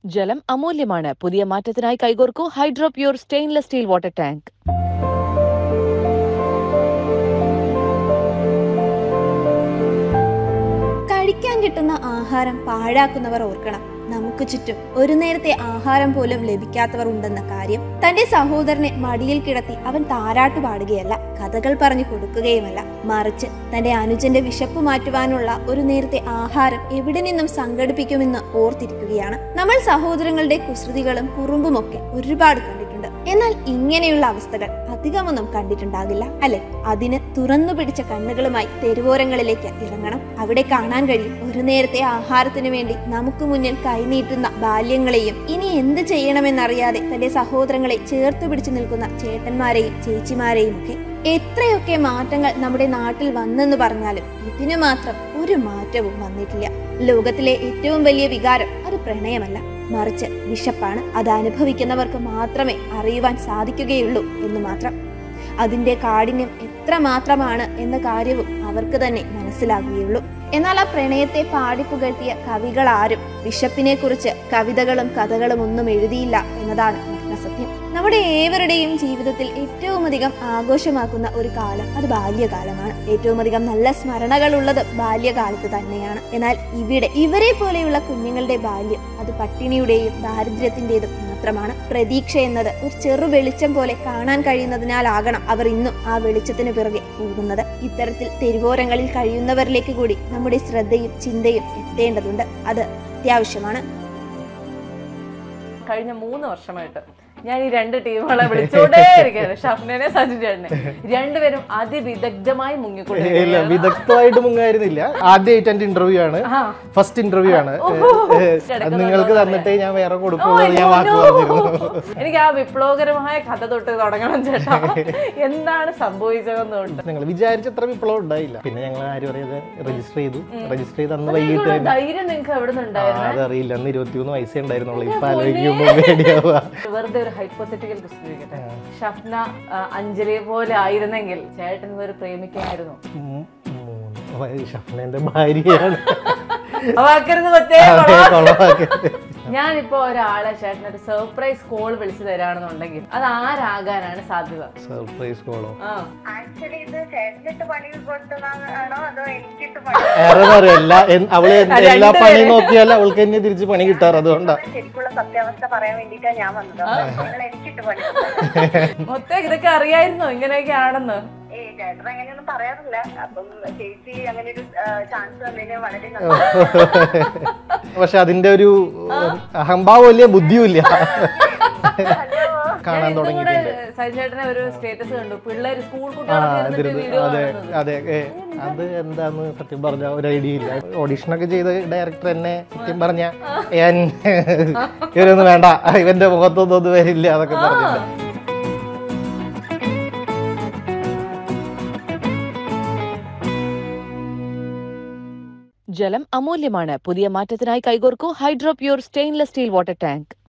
ജലം അമൂല്യമാണ് പുതിയ മാറ്റത്തിനായി കൈകോർക്കൂ Hydro Pure stainless steel water tank കഴിക്കാൻ കിട്ടുന്ന ആഹാരം പാഴാക്കുന്നവർ ഓർക്കണം നമുക്ക് ചുറ്റും ഒരു നേരത്തെ ആഹാരം പോലും ലഭിക്കാത്തവർ ഉണ്ടെന്ന കാര്യം തന്റെ സഹോദരനെ മടിയിൽ കിടത്തി അവൻ താരാട്ട് പാടുകയല്ല കഥകൾ പറഞ്ഞു കൊടുക്കുകയുമല്ല മറിച്ച് തന്റെ അനുജന്റെ വിശപ്പ് മാറ്റുവാനുള്ള ഒരു നേരത്തെ ആഹാരം എവിടെ നിന്നും സംഘടിപ്പിക്കുമെന്ന് ഓർത്തിരിക്കുകയാണ് നമ്മൾ സഹോദരങ്ങളുടെ കുസൃതികളും കുറുമ്പുമൊക്കെ ഒരുപാട് കണ്ടിട്ടുണ്ട് എന്നാൽ ഇങ്ങനെയുള്ള അവസ്ഥകൾ അധികമൊന്നും കണ്ടിട്ടുണ്ടാകില്ല അല്ലെ അതിന് തുറന്നു പിടിച്ച കണ്ണുകളുമായി തെരുവോരങ്ങളിലേക്ക് ഇറങ്ങണം അവിടെ കാണാൻ കഴിയും ഒരു നേരത്തെ ആഹാരത്തിനു വേണ്ടി നമുക്ക് മുന്നിൽ കൈനീട്ടുന്ന ബാല്യങ്ങളെയും ഇനി എന്ത് ചെയ്യണമെന്നറിയാതെ തന്റെ സഹോദരങ്ങളെ ചേർത്ത് പിടിച്ചു നിൽക്കുന്ന ചേട്ടന്മാരെയും ചേച്ചിമാരെയും ഒക്കെ എത്രയൊക്കെ മാറ്റങ്ങൾ നമ്മുടെ നാട്ടിൽ വന്നെന്ന് പറഞ്ഞാലും ഇതിനു മാത്രം ഒരു മാറ്റവും വന്നിട്ടില്ല ലോകത്തിലെ ഏറ്റവും വലിയ വികാരം അത് പ്രണയമല്ല മറിച്ച് വിശപ്പാണ് അത് അനുഭവിക്കുന്നവർക്ക് മാത്രമേ അറിയുവാൻ സാധിക്കുകയുള്ളൂ എന്ന് മാത്രം അതിന്റെ കാഠിന്യം എത്ര മാത്രമാണ് എന്ന കാര്യവും അവർക്ക് തന്നെ മനസ്സിലാകുകയുള്ളൂ എന്നാൽ ആ പ്രണയത്തെ പാടിപ്പുകഴ്ത്തിയ കവികൾ ആരും വിശപ്പിനെ കുറിച്ച് കവിതകളും കഥകളും ഒന്നും എഴുതിയില്ല എന്നതാണ് സത്യം നമ്മുടെ ഏവരുടെയും ജീവിതത്തിൽ ഏറ്റവും അധികം ആഘോഷമാക്കുന്ന ഒരു കാലം അത് ബാല്യകാലമാണ് ഏറ്റവും അധികം നല്ല സ്മരണകൾ ഉള്ളത് ബാല്യകാലത്ത് തന്നെയാണ് എന്നാൽ ഇവിടെ ഇവരെ പോലെയുള്ള കുഞ്ഞുങ്ങളുടെ ബാല്യം അത് പട്ടിണിയുടെയും ദാരിദ്ര്യത്തിന്റേതും മാത്രമാണ് പ്രതീക്ഷ എന്നത് ഒരു ചെറു വെളിച്ചം പോലെ കാണാൻ കഴിയുന്നതിനാലാകണം അവർ ഇന്നും ആ വെളിച്ചത്തിന് പിറകെ പോകുന്നത് ഇത്തരത്തിൽ തെരുവോരങ്ങളിൽ കഴിയുന്നവരിലേക്ക് കൂടി നമ്മുടെ ശ്രദ്ധയും ചിന്തയും എത്തേണ്ടതുണ്ട് അത് അത്യാവശ്യമാണ് കഴിഞ്ഞ മൂന്ന് വർഷമായിട്ട് ഞാൻ ഈ രണ്ട് ടീമുകളെ വിളിച്ചോണ്ടേ ഇരിക്കുകയാണ് ഷഫ്നെ സജിൻ ചേട്ടനെ രണ്ടുപേരും അതിവിദഗ്ധമായി ഇല്ല മുങ്ങിക്കൊണ്ടിരിക്കുകയാണ് വിദഗ്ധമായിട്ട് മുങ്ങായിരുന്നില്ല ആദ്യമായിട്ട് എന്റെ ഇന്റർവ്യൂ ആണ് ആ. ഫസ്റ്റ് ഇന്റർവ്യൂ ആണ് ഓഹോ. ഏ, അത് നിങ്ങൾക്ക് തന്നിട്ടേ ഞാൻ വേറെ കൊടുക്കുള്ളൂ എന്ന് ഞാൻ വാക്ക് പറഞ്ഞിരുന്നു എനിക്ക് ആ വിപ്ലവകരമായ കഥ തൊട്ട് തുടങ്ങണം ചേട്ടാ എന്താണ് സംഭവിച്ചതെന്ന് തൊട്ട് നിങ്ങൾ വിചാരിച്ചത്ര വിപ്ലവം ഉണ്ടായില്ല പിന്നെ ഞങ്ങൾ ആരും അറിയാതെ രജിസ്റ്റർ ചെയ്തു രജിസ്റ്റർ ചെയ്ത് അന്ന് വൈകിട്ട് ഇതിനുള്ള ധൈര്യം നിങ്ങൾക്ക് എവിടെ ആ, നിന്നുണ്ടായിരുന്നു അതറിയില്ല അന്ന് ഇരുപത്തിമൂന്ന് വയസ്സേ ഉണ്ടായിരുന്നുള്ളൂ ഇപ്പൊ ആലോചിക്കുമ്പോൾ പേടിയാവുക വെറുതെ ഒരു ഹൈപ്പോത്തറ്റിക്കൽ ക്വസ്റ്റ്യൻ ചോദിക്കട്ടെ ഷഫ്ന ആ, അഞ്ജലിയെ പോലെ ആയിരുന്നെങ്കിൽ ചേട്ടൻ ഒരു പ്രേമിക്കായിരുന്നു ഉം, മൂന്ന് വയ- ഷഫ്നന്റെ ഭാര്യയാണ് അവാക്കരുത് കൊച്ചേ അതേ കൊളവാക്കരുത്. ഞാനിപ്പോ ഒരാളെ ചേട്ടൻ ഒരു സർപ്രൈസ് കോൾ വിളിച്ചു തരാണെന്നുണ്ടെങ്കിൽ അത് ആരാകാനാണ് സാധ്യത സർപ്രൈസ് കോളോ ആ ആക്ച്വലി ഇത് ചേട്ടനിട്ട് പണി കൊടുത്തതാണോ അതോ എനിക്കിട്ട് പണി വേറെ എല്ലാ എൻ- അവള് എന്റെ എല്ലാ പണിയും നോക്കിയാൽ അവൾക്ക് തന്നെ തിരിച്ച് പണി കിട്ടാറ് അതുകൊണ്ടാ ശരിക്കുള്ള സത്യാവസ്ഥ പറയാൻ വേണ്ടിയിട്ടാണ് ഞാൻ വന്നത് നിങ്ങൾ എനിക്കിട്ട് പണി കൊടുത്തത്. മൊത്തം ഇതൊക്കെ അറിയായിരുന്നോ ഇങ്ങനെയൊക്കെ ആണെന്ന് ഏയ് ചേട്ടൻ അങ്ങനെയൊന്നും പറയാറില്ല അപ്പം ചേച്ചി അങ്ങനെ ഒരു ചാൻസ് തന്നതിന് വളരെ നന്ദി പക്ഷെ അതിന്റെ ഒരു അഹംഭാവം ഇല്ല ബുദ്ധിയും ഇല്ല കാണാൻ ഇന്നും കൂടെ തുടങ്ങിയിട്ടുണ്ട് സജിചേട്ടനെ ഒരു സ്റ്റേറ്റസ് കണ്ടു പിള്ളേര് സ്കൂൾ ആ കുട്ടികളൊക്കെ ഇരുന്നിട്ട് അതിരുന്ന് വീഡിയോ അതെ കാണുന്നത് അതെ ഏ, അത് എന്താന്ന് സത്യം പറഞ്ഞ ഒരു ഐഡിയ ഇല്ല ഓഡീഷനൊക്കെ ചെയ്ത ഡയറക്ടർ എന്നെ സത്യം പറഞ്ഞ ഞാൻ ഇവരൊന്നും വേണ്ട ഇവന്റെ മുഖത്തൊന്നും ഒന്നും വരില്ല അതൊക്കെ പറഞ്ഞിട്ട് ജലം അമൂല്യമാണ് പുതിയ മാറ്റത്തിനായി കൈകോർക്കൂ Hydro Pure stainless steel water tank